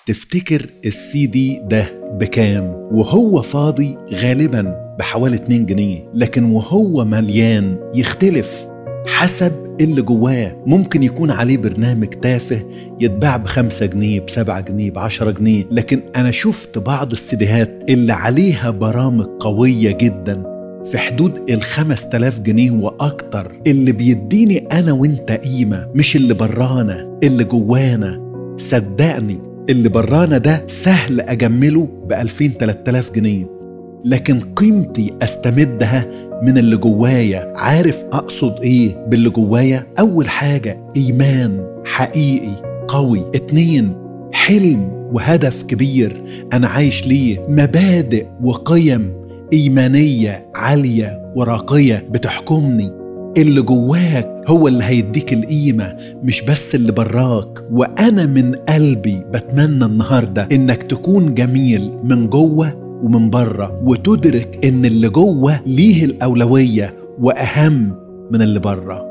تفتكر السي دي ده بكام وهو فاضي غالبا بحوالي 2 جنيه لكن وهو مليان يختلف حسب اللي جواه ممكن يكون عليه برنامج تافه يتباع بخمسة جنيه بسبعة جنيه بعشرة جنيه لكن أنا شفت بعض السيديهات اللي عليها برامج قوية جدا في حدود الخمس تلاف جنيه وأكتر اللي بيديني أنا وإنت قيمة مش اللي برانا اللي جوانا صدقني اللي برانا ده سهل أجمله بألفين تلات تلاف جنيه لكن قيمتي استمدها من اللي جوايا عارف اقصد ايه باللي جوايا اول حاجة ايمان حقيقي قوي اتنين حلم وهدف كبير انا عايش ليه مبادئ وقيم ايمانية عالية وراقية بتحكمني اللي جواك هو اللي هيديك القيمة مش بس اللي براك وأنا من قلبي بتمنى النهاردة إنك تكون جميل من جوه ومن بره وتدرك ان اللي جوه ليه الاولويه واهم من اللي بره